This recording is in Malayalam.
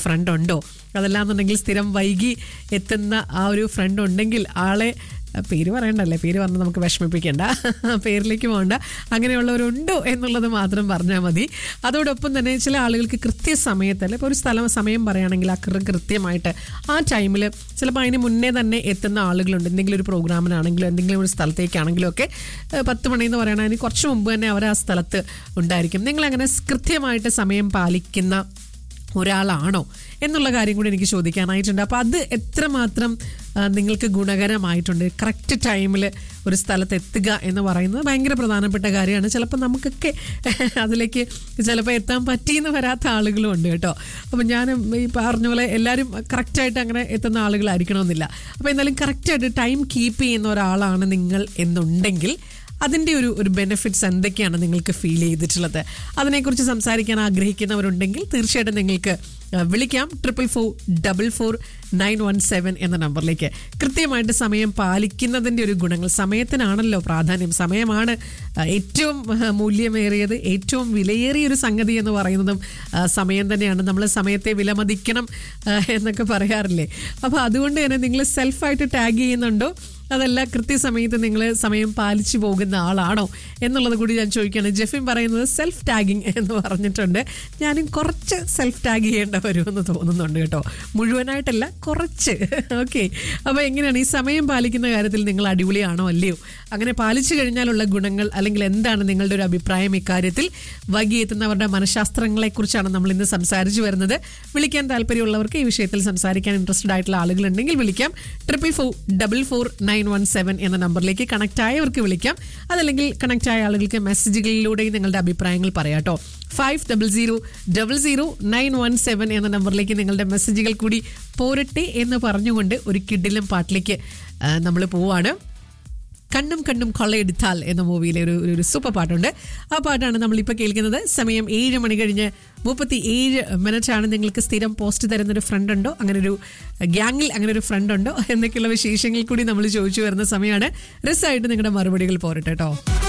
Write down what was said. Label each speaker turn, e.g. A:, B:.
A: ഫ്രണ്ട് ഉണ്ടോ അതല്ലാന്നുണ്ടെങ്കിൽ സ്ഥിരം വൈകി എത്തുന്ന ആ ഒരു ഫ്രണ്ട് ഉണ്ടെങ്കിൽ ആളെ പേര് പറയണ്ടല്ലേ പേര് പറഞ്ഞ് നമുക്ക് വിഷമിപ്പിക്കേണ്ട പേരിലേക്ക് പോകണ്ട അങ്ങനെയുള്ളവരുണ്ടോ എന്നുള്ളത് മാത്രം പറഞ്ഞാൽ മതി അതോടൊപ്പം തന്നെ ചില ആളുകൾക്ക് കൃത്യസമയത്ത് അല്ലെ ഇപ്പോൾ ഒരു സ്ഥലം സമയം പറയുകയാണെങ്കിൽ ആ കൃ- കൃത്യമായിട്ട് ആ ടൈമിൽ ചിലപ്പോൾ അതിന് മുന്നേ തന്നെ എത്തുന്ന ആളുകളുണ്ട് എന്തെങ്കിലും ഒരു പ്രോഗ്രാമിനാണെങ്കിലും എന്തെങ്കിലും ഒരു സ്ഥലത്തേക്കാണെങ്കിലും ഒക്കെ ഏഹ്, പത്ത് മണി എന്ന് പറയുന്നത് അതിന് കുറച്ച് മുമ്പ് തന്നെ അവർ ആ സ്ഥലത്ത് ഉണ്ടായിരിക്കും നിങ്ങളങ്ങനെ സ് കൃത്യമായിട്ട് സമയം പാലിക്കുന്ന ഒരാളാണോ എന്നുള്ള കാര്യം കൂടി എനിക്ക് ചോദിക്കാനായിട്ടുണ്ട് അപ്പോൾ അത് എത്രമാത്രം ആ, നിങ്ങൾക്ക് ഗുണകരമായിട്ടുണ്ട് കറക്റ്റ് ടൈമിൽ ഒരു സ്ഥലത്ത് എത്തുക എന്ന് പറയുന്നത് ഭയങ്കര പ്രധാനപ്പെട്ട കാര്യമാണ് ചിലപ്പോൾ നമുക്കൊക്കെ അതിലേക്ക് ചിലപ്പോൾ എത്താൻ പറ്റിയെന്ന് വരാത്ത ആളുകളും ഉണ്ട് കേട്ടോ അപ്പം ഞാൻ ഈ പറഞ്ഞ പോലെ എല്ലാവരും കറക്റ്റായിട്ട് അങ്ങനെ എത്തുന്ന ആളുകളായിരിക്കണമെന്നില്ല അപ്പോൾ എന്തായാലും കറക്റ്റായിട്ട് ടൈം കീപ്പ് ചെയ്യുന്ന ഒരാളാണ് നിങ്ങൾ എന്നുണ്ടെങ്കിൽ അതിൻ്റെ ഒരു ഒരു ബെനിഫിറ്റ്സ് എന്തൊക്കെയാണ് നിങ്ങൾക്ക് ഫീൽ ചെയ്തിട്ടുള്ളത് അതിനെക്കുറിച്ച് സംസാരിക്കാൻ ആഗ്രഹിക്കുന്നവരുണ്ടെങ്കിൽ തീർച്ചയായിട്ടും നിങ്ങൾക്ക് ആ, വിളിക്കാം triple four double four nine one seven എന്ന നമ്പറിലേക്ക് കൃത്യമായിട്ട് സമയം പാലിക്കുന്നതിൻ്റെ ഒരു ഗുണങ്ങൾ സമയത്തിനാണല്ലോ പ്രാധാന്യം സമയമാണ് ആ, ഏറ്റവും ആ, മൂല്യമേറിയത് ഏറ്റവും വിലയേറിയ ഒരു സംഗതി എന്ന് പറയുന്നതും ആ, സമയം തന്നെയാണ് നമ്മൾ സമയത്തെ വിലമതിക്കണം ആ, എന്നൊക്കെ പറയാറില്ലേ അപ്പോൾ അതുകൊണ്ട് തന്നെ നിങ്ങൾ സെൽഫായിട്ട് ടാഗ് ചെയ്യുന്നുണ്ടോ അതല്ല കൃത്യസമയത്ത് നിങ്ങൾ സമയം പാലിച്ചു പോകുന്ന ആളാണോ എന്നുള്ളത് കൂടി ഞാൻ ചോദിക്കുകയാണ് ജെഫിൻ പറയുന്നത് സെൽഫ് ടാഗിങ് എന്ന് പറഞ്ഞിട്ടുണ്ട് ഞാനും കുറച്ച് സെൽഫ് ടാഗ് ചെയ്യേണ്ട വരുമെന്ന് തോന്നുന്നുണ്ട് കേട്ടോ മുഴുവനായിട്ടല്ല കുറച്ച് ഓക്കെ അപ്പോൾ എങ്ങനെയാണ് ഈ സമയം പാലിക്കുന്ന കാര്യത്തിൽ നിങ്ങൾ അടിപൊളിയാണോ അല്ലയോ അങ്ങനെ പാലിച്ചു കഴിഞ്ഞാലുള്ള ഗുണങ്ങൾ അല്ലെങ്കിൽ എന്താണ് നിങ്ങളുടെ ഒരു അഭിപ്രായം ഇക്കാര്യത്തിൽ വൈകിയെത്തുന്നവരുടെ മനഃശാസ്ത്രങ്ങളെക്കുറിച്ചാണ് നമ്മൾ ഇന്ന് സംസാരിച്ചു വരുന്നത് വിളിക്കാൻ താല്പര്യമുള്ളവർക്ക് ഈ വിഷയത്തിൽ സംസാരിക്കാൻ ഇൻട്രസ്റ്റഡ് ആയിട്ടുള്ള ആളുകളുണ്ടെങ്കിൽ വിളിക്കാം triple four double four nine one seven എന്ന നമ്പറിലേക്ക് കണക്ട് ആയവർക്ക് വിളിക്കാം അതല്ലെങ്കിൽ കണക്ട് ആയ ആളുകൾക്ക് മെസ്സേജുകളിലൂടെയും നിങ്ങളുടെ അഭിപ്രായങ്ങൾ പറയാട്ടോ five double zero double zero nine one seven എന്ന നമ്പറിലേക്ക് നിങ്ങളുടെ മെസ്സേജുകൾ കൂടി പോരട്ടെ എന്ന് പറഞ്ഞുകൊണ്ട് ഒരു കിഡിലും പാട്ടിലേക്ക് നമ്മൾ പോവാണ് കണ്ണും കണ്ണും കൊള്ളയെടുത്താൽ എന്ന മൂവിയിലെ ഒരു ഒരു- ഒരു സൂപ്പർ പാട്ടുണ്ട് ആ പാട്ടാണ് നമ്മളിപ്പോൾ കേൾക്കുന്നത് സമയം ഏഴ് മണി കഴിഞ്ഞ് മുപ്പത്തി ഏഴ് മിനിറ്റ് ആണ് നിങ്ങൾക്ക് സ്ഥിരം പോസ്റ്റ് തരുന്ന ഒരു ഫ്രണ്ട് ഉണ്ടോ അങ്ങനെ ഒരു ഗ്യാങ്ങിൽ അങ്ങനെ ഒരു ഫ്രണ്ട് ഉണ്ടോ എന്നൊക്കെയുള്ള വിശേഷങ്ങൾ കൂടി നമ്മൾ ചോദിച്ചു വരുന്ന സമയമാണ് രസമായിട്ട് നിങ്ങളുടെ മറുപടികൾ പോരട്ടെ കേട്ടോ